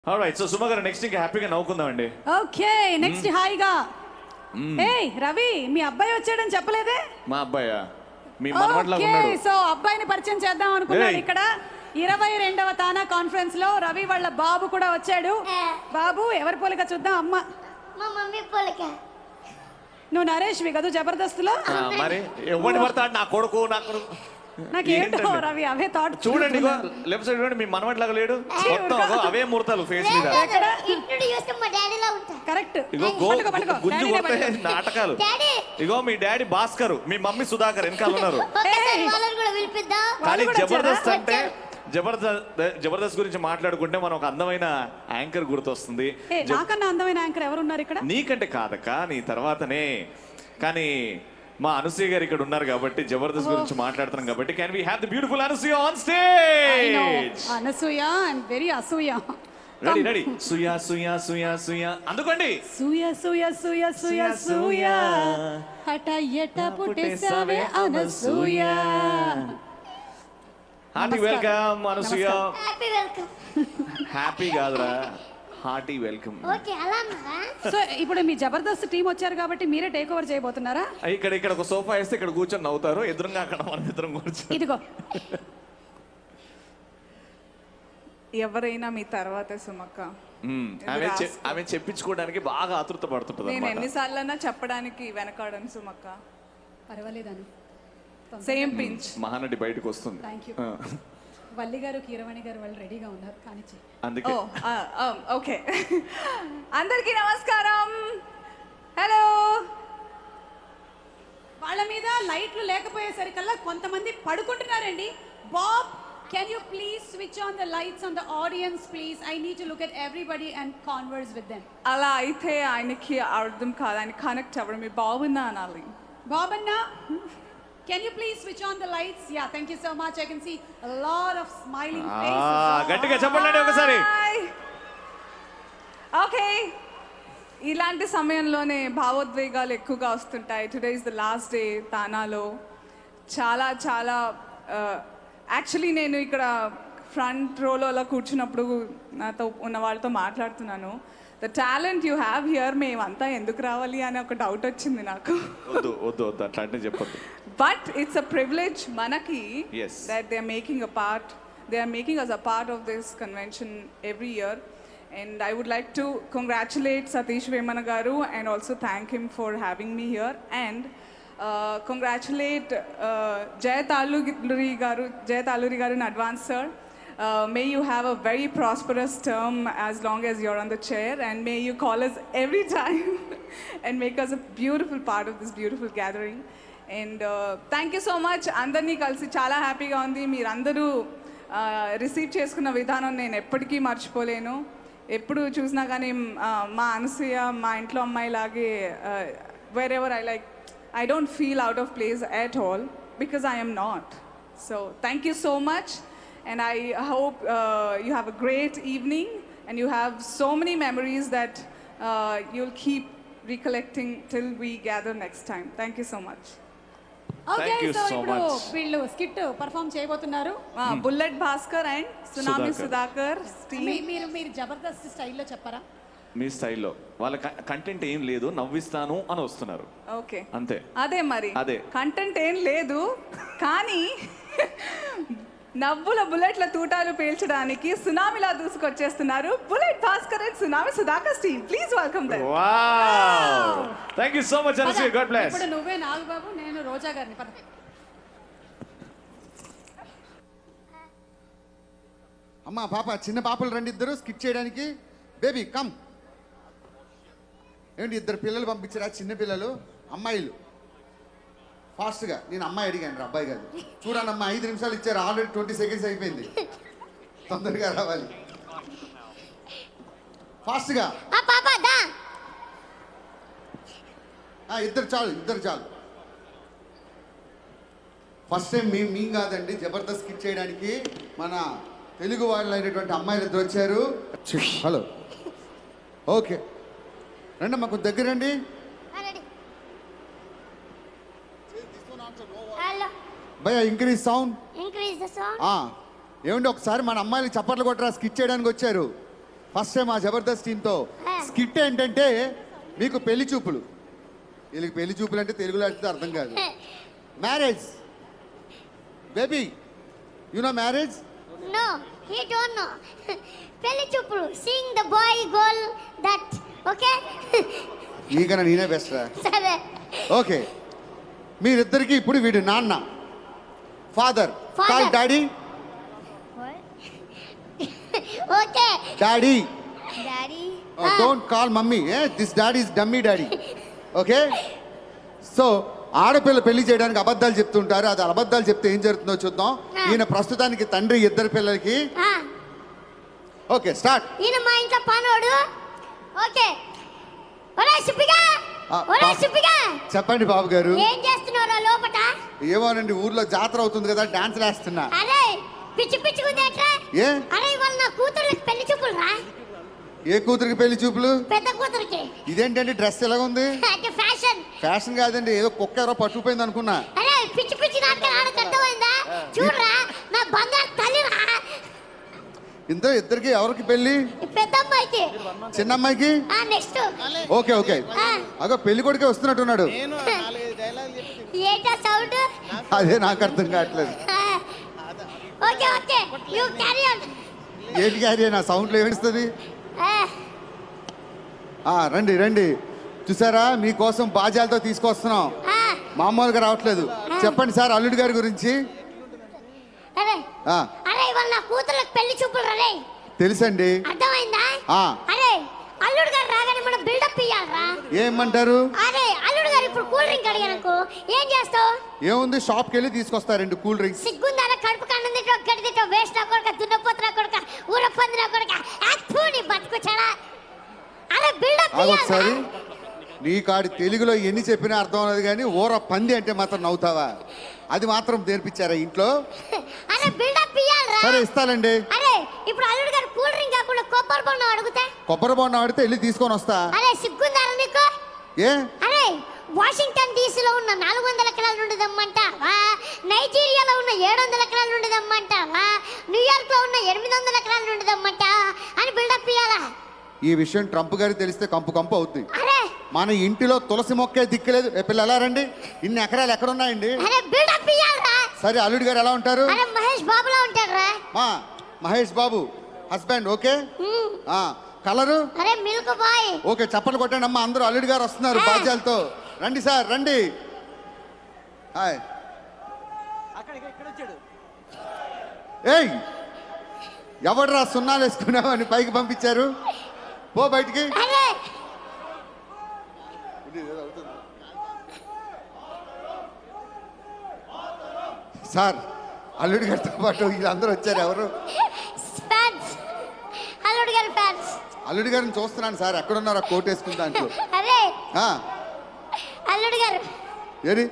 Right so Suma గారు next ఇంకా హ్యాపీగా నవ్వుకుందామండి ఓకే నెక్స్ట్ హాయిగా ఏయ్ రవి మీ అబ్బాయి వచ్చాడని చెప్పలేదే మా అబ్బాయా మీ మనవడ్లాగా ఓకే ఉన్నాడు సో అబ్బాయిని పరిచయం చేద్దాం అనుకున్నాను ఏయ్. ఇక్కడ ఇరవై రెండవ తానా కాన్ఫరెన్స్ లో రవి వాళ్ళ బాబు కూడా వచ్చాడు ఏ. బాబు ఎవరి పోలిక చూద్దాం అమ్మ మా మమ్మీ పోలిక నువ్వు నరేష్వి కదా జబర్దస్త్లో ఆ, మరి ఎవరిని పడతాడు నా కొడుకు నా కొడుకు నాకేంటో ఏంటండి? రవి అవే థాట్ చూడండి ఇగో లెఫ్ట్ సైడ్ చూడండి మీ మనవడ్లాగా లేడు మొత్తం అగో అవే ముడతలు ఫేస్ మీద ఎక్కడ? ఇంట్లో చూస్తే మా డాడీలా ఉంటా కరెక్ట్ ఇగో గో పట్టుకో, పట్టుకో. గుంజు డాడీనే కొడితే పట్టుకో. నాటకాలు డాడీ ఇగో మీ డాడీ భాస్కర్ మీ మమ్మీ సుధాకర్ వెనకాల ఉన్నారు ఒకసారి ఏయ్. వాళ్ళని కూడా పిలిపిద్దాం కానీ వాళ్ళు కూడా జబర్దస్త్ వచ్చారా? అంటే జబర్దస్త్ జబర్దస్త్ గురించి మాట్లాడుకుంటే మనం ఒక అందమైన యాంకర్ గుర్తొస్తుంది ఏ జబ్- నాకన్నా అందమైన యాంకర్ ఎవరున్నారు ఇక్కడ నీకంటే కాదక్క నీ తర్వాతనే కానీ మా అనసూయ గారు ఇక్కడ ఉన్నారు కాబట్టి జబర్దస్త్ గురించి మాట్లాడుతున్నాం కాబట్టి can we have the beautiful Anasuya on I know. Stage Anasuya and very అసూయ రెడీ రెడీ సుయా సుయా సుయా సుయా అందుకోండి సూయ సూయ సూయ సూయ సూయ హఠ ఎట పుట్టేసావే Anasuya hearty welcome Anasuya happy welcome happy కాదురా హార్టీ వెల్కమ్ ఓకే అలా అన్నారా సో ఇప్పుడు మీ జబర్దస్త్ టీం వచ్చారు కాబట్టి మీరే టేక్ ఓవర్ చేయబోతున్నారా ఇక్కడ ఇక్కడ ఒక సోఫా వేస్తే ఇక్కడ కూర్చొని నవ్వుతారు ఎదురుగా అక్కడ మన ఇద్దరం కూర్చొని ఇదిగో ఎవరైనా మీ తర్వాతే సుమక్క మ్మ్. ఆమె చె- ఆమె చెప్పించుకోవడానికి బాగా ఆతృత పడుతుంటది నేను అనమాట ఎన్నిసార్లన్నా చెప్పడానికి వెనకాడను సుమక్క పర్వాలేదను సేమ్ పించ్ మహానటి బయటకు వస్తుంది థ్యాంక్ యూ ఆ, వల్లి గారు కీరవాణి గారు వాళ్ళు రెడీగా ఉన్నారు కానీ అందుకే ఓ ఓకే అందరికీ నమస్కారం హలో వాళ్ళ మీద లైట్లు లేకపోయేసరికల్లా కొంతమంది పడుకుంటున్నారండి Bob can you please switch on the lights on the audience please I need to look at everybody and converse with them అలా అయితే ఆయనకి అర్థం కాదు ఆయన కనెక్ట్ అవ్వడం మీరు బాగుందా అనాలి బాబన్నా can you please switch on the lights yeah thank you so much I can see lot of smiling ఆ, గట్టిగా చెప్పండి ఒకసారి ఓకే ఇలాంటి సమయంలోనే భావోద్వేగాలు ఎక్కువగా వస్తుంటాయి today is the last day తానాలో చాలా చాలా యాక్చువల్లీ నేను ఇక్కడ ఫ్రంట్ రోలో అలా కూర్చున్నప్పుడు నాతో ఉన్న వాళ్ళతో మాట్లాడుతున్నాను the talent you have here మేమంతా ఎందుకు రావాలి అని ఒక డౌట్ వచ్చింది నాకు వద్దు వద్దు వద్దు అట్లా అంటే చెప్పొద్దు బట్ ఇట్స్ అ ప్రివిలేజ్ మనకి Yes. that they are making a part they are making us a part of this convention every year and i would like to congratulate satish vemana garu and also thank him for having me here and uh, congratulate uh, jay taluri garu jay taluri garu in advance sir uh, may you have a very prosperous term as long as you're on the chair and may you call us every time and make us a beautiful part of this beautiful gathering and thank you so much అందరినీ కలిసి చాలా హ్యాపీగా ఉంది మీరందరూ receive చేసుకున్న విధానం నేను ఎప్పటికీ మర్చిపోలేను ఎప్పుడు చూసినా కానీ ఆ, మా అనసూయ మా ఇంట్లో అమ్మాయి లాగే wherever I like I don't feel out of place at all because I am not so thank you so much and I hope you have a great evening and you have so many memories that uh, you'll keep recollecting till we gather next time. Thank you so much. Okay Thank you so so ఇప్పుడు much. వీళ్ళు skit perform చేయబోతున్నారు Uh, Bullet Bhaskar and Tsunami Sudhakar. Sudhakar team. మీ- మీరు మీరు జబర్దస్త్ స్టైల్లో చెప్పారా మీ స్టైల్లో వాళ్ళ కంటెంట్ ఏం లేదు నవ్విస్తాను అని వస్తున్నారు ఓకే అంతే అదే మరి అదే. కంటెంట్ ఏం లేదు కానీ నవ్వుల బుల్లెట్ల తూటాలు పేల్చడానికి సునామీలా దూసుకొచ్చేస్తున్నారు bullet Bhaskar and tsunami Sudhakar team please welcome them wow thank you so much పద. అనసూయ గాడ్ బ్లెస్ ఇప్పుడు నువ్వే నాగబాబు నేను రోజా గారిని పద అమ్మా పాప చిన్న పాపలు రండి ఇద్దరు స్కిట్ చేయడానికి బేబీ కమ్ ఏంటి ఇద్దరు పిల్లలు పంపించారా చిన్న పిల్లలు అమ్మాయిలు ఫాస్ట్గా నేను అమ్మాయి అడిగాను రా అబ్బాయి కాదు చూడండి అమ్మా ఐదు నిమిషాలు ఇచ్చారు ఆల్రెడీ ట్వంటీ సెకండ్స్ అయిపోయింది తొందరగా రావాలి ఫాస్ట్గా ఆ పాప దా ఆ, ఇద్దరు చాలు ఇద్దరు చాలు ఫస్ట్ టైం మేము మేము కాదండి జబర్దస్త్ స్కిట్ చేయడానికి మన తెలుగు వాళ్ళు అయినటువంటి అమ్మాయిలు ఇద్దరు వచ్చారు హలో ఓకే రండి మాకు దగ్గర రండి రెడీ హలో భయ increase sound increase the sound ఏమండి ఒకసారి మన అమ్మాయిలు చప్పట్లు కొట్టరా స్కిట్ చేయడానికి వచ్చారు ఫస్ట్ టైం ఆ జబర్దస్త్ టీంతో స్కిట్ ఏంటంటే మీకు పెళ్లి చూపులు వీళ్ళకి పెళ్లి చూపులు అంటే తెలుగులో అంటే అర్థం కాదు marriage baby you know marriage No, he don't know. పెళ్లి చూపులు seeing the boy girl that okay నీకన్నా నేనే బెస్ట్ రా సరే ఓకే మీరిద్దరికి ఇప్పుడు వీడి నాన్న father Father. Call daddy okay daddy daddy don't call mummy this daddy is dummy daddy okay so ఆడపిల్ల పెళ్లి చేయడానికి అబద్ధాలు చెప్తుంటారు అది అబద్ధాలు చెప్తే ఏం జరుగుతుందో చూద్దాం Ah. ఈయన ప్రస్తుతానికి తండ్రి ఇద్దరు పిల్లలకి ఓకే స్టార్ట్ ఈయన మా ఇంట్లో పనోడు ఓకే ఒరే సుబ్బిగా ఆ, ఒరే పా- సుబ్బిగా చెప్పండి బాబు గారు ఏం చేస్తున్నారా లోపట ఏమోనండి ఊర్లో జాతర అవుతుంది కదా డాన్స్ వేస్తున్నా అరే పిచ్చి పిచ్చుకుందేట్రా ఏ అరే ఇవాళ నా కూతుర్లకి పెళ్లి చూపులు రా ఏ కూతురికి పెళ్లి చూపులు పెద్ద కూతురికి ఇదేంటండి డ్రెస్ ఎలా ఉంది అంటే ఫ్యాషన్ ఫ్యాషన్ కాదండి ఏదో కుక్క ఎవరో పట్టుకుపోయింది అనుకున్నా అరే పిచ్చి పిచ్చి నాటకాలు ఆడకు అర్థమైందా చూడరా నా బంగారు తల్లిరా ఇంత ఇద్దరికి ఎవరికి పెళ్లి ఈ పెద్ద అమ్మాయికి చిన్న అమ్మాయికి ఆ నెక్స్ట్ ఓకే ఓకే ఆ. అగో పెళ్లి కొడుకే వస్తున్నట్టున్నాడు ఏంటా సౌండ్ అదే నాకు అర్థం కావట్లేదు okay okay you carry on ఏంటి గారి నా సౌండ్లో ఏమిస్తుంది ఆ, రండి రండి చూసారా మీకోసం బాజాలతో తీసుకొస్తున్నాం మామూలుగా రావట్లేదు చెప్పండి సార్ అల్లుడి గారి గురించి అరే ఆ, అరే ఇవాళ నా కూతుర్లకు పెళ్లి చూపులు రా రే తెలుసండి అర్థమైందా ఆ. అరే అల్లుడు గారు రాగానే మనం బిల్డప్ ఇయ్యాలరా ఏమంటారు అరే అల్లుడు గారు ఇప్పుడు కూల్ డ్రింక్ అడిగానుకో ఏం చేస్తావు ఏముంది షాప్కి వెళ్ళి తీసుకొస్తారండి కూల్ డ్రింక్స్ సిగ్గుందాన కడుపు కన్నం తింటో గడి తింటో వేస్ట్ నా కొడుక దున్నపోతు నా కొడుక ఊర పంది నా కొడుక యాక్తూ నీ బతుకు చెడా అరే బిల్డప్ ఆగు ఒకసారి నీ కాడి తెలుగులో ఎన్ని చెప్పినా అర్థం అవ్వదు కానీ ఊర పంది అంటే మాత్రం నవ్వుతావా అది మాత్రం నేర్పించారా ఇంట్లో అరే బిల్డప్ ఇయ్యాలరా సరే ఇస్తానండి అరే ఇప్పుడు అల్లుడు గారు కూల్ డ్రింక్ కాకుండా కొబ్బరి బొండం అడిగితే కొబ్బరి బొండం ఆడితే వెళ్ళి తీసుకొని వస్తా అరే సిగ్గుందారా నీకు ఏ అరే వాషింగ్టన్ డీసీలో ఉన్న నాలుగు వందల ఎకరాల నుండి దమ్మంటావా నైజీరియాలో ఉన్న ఏడు వందల ఎకరాల నుండి దమ్మంటావా న్యూయార్క్ లో ఉన్న ఎనిమిది వందల ఎకరాల నుండి దమ్మంటా అని బిల్డప్ ఇయ్యాలా ఈ విషయం ట్రంప్ గారికి తెలిస్తే కంపు కంపు అవుద్ది అరే మన ఇంటిలో తులసి మొక్కే దిక్కులేదు ఏ పిల్ల ఎలా రండి ఇన్ని ఎకరాలు ఎక్కడ ఉన్నాయండి అరే బిల్డప్ ఇయ్యాలరా సరే అల్లుడి గారు ఎలా ఉంటారు అరే మహేష్ బాబులా ఉంటాడురా మా మహేష్ బాబు హస్బెండ్ ఓకే మ్మ్. ఆ కలరు అరే మిల్క్ బాయ్ ఓకే చప్పట్లు కొట్టండి అమ్మ అందరూ అల్లుడి గారు వస్తున్నారు బాధ్యాలతో రండి సార్ రండి హాయ్ ఏయ్ ఎవడరా సున్నాలు వేసుకున్నావు అని పైకి పంపించారు పో బయటికి అరే సార్ అల్లుడి గారితో పాటు వీళ్ళందరూ వచ్చారు ఎవరు ఫ్యాన్స్ అల్లుడు గారి ఫ్యాన్స్ అల్లుడి గారిని చూస్తున్నాను సార్ ఎక్కడున్నారు ఆ కోట్ వేసుకున్న దాంట్లో అరే ఆ, అల్లుడు గారు ఏది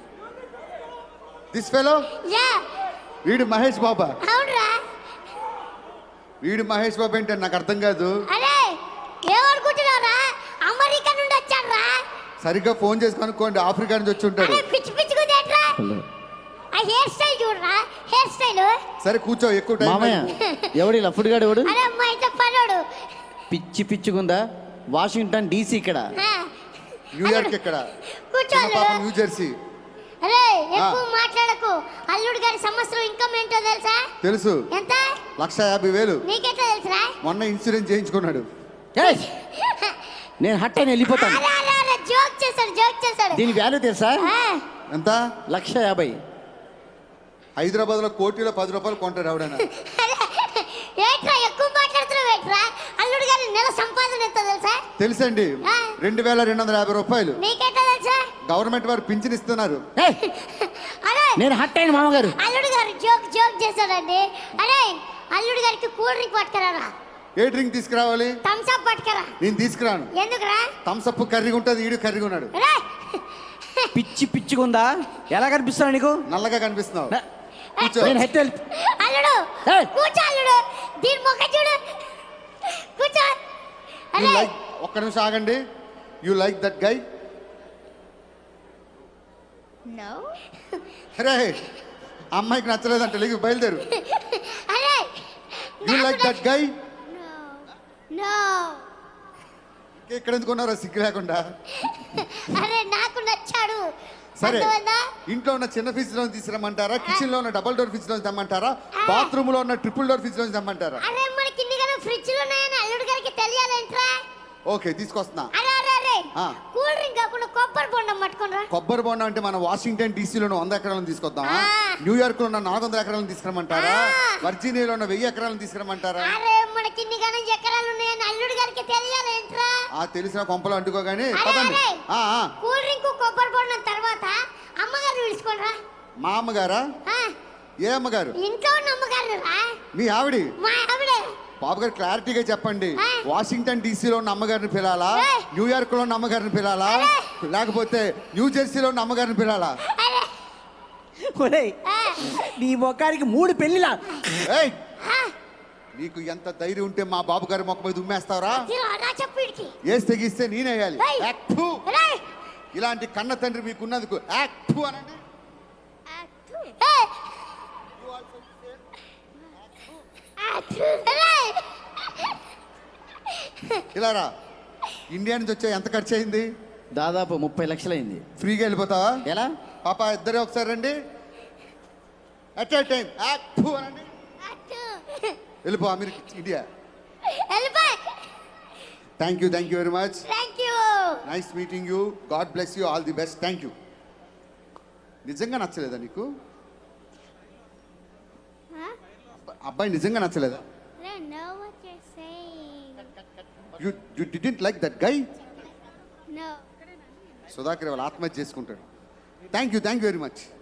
దిస్ ఫెలో యా వీడు మహేష్ బాబా అవునరా వీడు మహేష్ బాబు ఏంటి నాకు అర్థం కాదు అరే ఏమనుకుంటున్నావురా అమెరికా నుండి వచ్చాడురా సరిగ్గా ఫోన్ చేసి కనుక్కోండి ఆఫ్రికా నుంచి వచ్చి ఉంటాడు అరే పిచ్చి పిచ్చుకుందేట్రా ఆ హెయిర్ స్టైల్ చూడరా హెయిర్ స్టైల్ సరే కూర్చో ఎక్కువ టైం మామయ్య లేదు. ఎవడి లఫుడ్ గాడు ఎవడు అరే మా ఇంట్లో పనోడు పిచ్చి పిచ్చుకుందా వాషింగ్టన్ డీసీ ఇక్కడ ఆ, న్యూయార్క్ ఎక్కడ కూర్చో చిన్న పాప అల్లుడు. న్యూ జెర్సీ అరే ఎక్కువ మాట్లాడకు అల్లుడు గారి సంవత్సరం ఇన్కమ్ ఏంటో తెలుసా తెలుసు ఎంత లక్ష యాభై వేలు నీకెట్లా తెలుసురా మొన్న ఇన్సూరెన్స్ చేయించుకున్నాడు ఏయ్! నేను హట్ అయిన వెళ్ళిపోతాను అరే అరే అరే జోక్ చేశాడు జోక్ చేశాడు దీని వాల్యూ తెలుసా ఆ, ఎంత లక్ష యాభై హైదరాబాద్ లో కోటిలో పది రూపాయలు కొంటాడు ఎవడైనా అరే, ఏంట్రా ఎక్కువ మాట్లాడుతున్నావు ఏంట్రా అల్లుడు గారి నెల సంపాదన ఎంత తెలుసా తెలుసండి ఆ. రెండు వేల రెండు వందల యాభై రూపాయలు నీకెట్లా తెలుసా గవర్నమెంట్ వారు పింఛన్ ఇస్తున్నారు ఏయ్! అరే నేను హట్ అయిన మామగారు అల్లుడు గారు జోక్ జోక్ చేశాడండి అరే అల్లుడు గారికి కూల్ డ్రింక్ పట్టుకురారా ఏ డ్రింక్ తీసుకురావాలి థమ్స్ అప్ పట్టుకురా నేను తీసుకురాను ఎందుకురా థమ్సప్ కర్రీగా ఉంటుంది ఈడు కర్రీగా ఉన్నాడు రే పిచ్చి పిచ్చుకుందా ఎలా కనిపిస్తాను నీకు నల్లగా కనిపిస్తున్నావు నా- కూర్చో నేను హెట్ వెళ్ళి అల్లుడు ఏయ్! కూర్చో అల్లుడు దీని ముఖం చూడు కూర్చో యూ అరే లైక్ ఒక్క నిమిషం ఆగండి you like that guy no అరే అమ్మాయికి నచ్చలేదంట లేకి బయలుదేరు అరే you like that guy no ఇక్కడ ఎందుకున్నారో సిగ్గు లేకుండా అరే నాకు నచ్చాడు సరే అర్థమైందా? ఇంట్లో ఉన్న చిన్న ఫ్రిడ్జ్ లో తీసుకురమ్మంటారా కిచెన్ లో ఉన్న డబుల్ డోర్ ఫ్రిడ్జ్ లో తెమ్మంటారా బాత్రూమ్ లో ఉన్న ట్రిపుల్ డోర్ ఫ్రిడ్జ్ లో తెమ్మంటారా అరే మనకి ఇన్ని కదా ఫ్రిడ్జ్ ఉన్నాయని అల్లుడు గారికి తెలియాలేంట్రా ఓకే తీసుకొస్తున్నా అరే అరే అరే ఆ. కూల్ డ్రింక్ కాకుండా కొబ్బరి బొండం పట్టుకోనరా కొబ్బరి బొండం అంటే మన వాషింగ్టన్ డీసీలో ఉన్న వంద ఎకరాలను తీసుకొద్దామా ఆ. న్యూయార్క్ లో ఉన్న నాలుగు వందల ఎకరాలను తీసుకురమ్మంటారా ఆ. వర్జీనియాలో ఉన్న వెయ్యి ఎకరాలను తీసుకురమ్మంటారా అరే మనకి ఇన్ని గణం ఎకరాలు ఉన్నాయని అల్లుడు గారికి తెలియాలేంట్రా ఆ తెలిసిన కొంపలు అంటుకోగానే అరే, పదండి అరే. ఆ, ఆ. కూల్ డ్రింక్ కొబ్బరి బొండం తర్వాత అమ్మగారిని పిలుచుకోనరా మా అమ్మగారా ఆ, ఏ అమ్మగారు ఇంట్లో ఉన్న అమ్మగారు రా మీ ఆవిడి మా ఆవిడే బాబు గారు క్లారిటీగా చెప్పండి ఆ. వాషింగ్టన్ డీసీలో ఉన్న అమ్మగారిని పిలాలా ఏయ్. న్యూయార్క్ లో ఉన్న అమ్మగారిని పిలాలా అరే. లేకపోతే న్యూ జెర్సీలో ఉన్న అమ్మగారిని పిలాలా అరే ఒరేయ్ ఆ, నీ మొక్కానికి మూడు పెళ్ళిలా ఏయ్ ఆ, నీకు ఎంత ధైర్యం ఉంటే మా బాబు గారి మొక్క మీద ఉమ్మేస్తావరా తిరు, రా చెప్పు వీడికి ఏసి తెగిస్తే నేనేయాలి ఏయ్. యాక్ ఫు. రేయ్. ఇలాంటి కన్న తండ్రి మీకు ఉన్నందుకు యాక్ ఫు అనండి ఏయ్. రేయ్. ఇలా రా ఇండియా నుంచి వచ్చే ఎంత ఖర్చు అయింది దాదాపు ముప్పై లక్షలైంది ఫ్రీగా వెళ్ళిపోతావా ఎలా పాప ఇద్దరే ఒకసారి రండి అట్ ఏ టైం యాక్ ఫు అనండి అటు. వెళ్ళిపో అమెరికా ఇండియా వెళ్ళిపోయ్. Thank you thank you very much thank you nice meeting you god bless you all the best thank you నిజంగా నచ్చలేదా నీకు Huh? అబ్బాయి నిజంగా నచ్చలేదా I don't know what you're saying. You you didn't like that guy No. Sudhakar వాళ్ళ ఆత్మహత్య చేసుకుంటాడు thank you thank you very much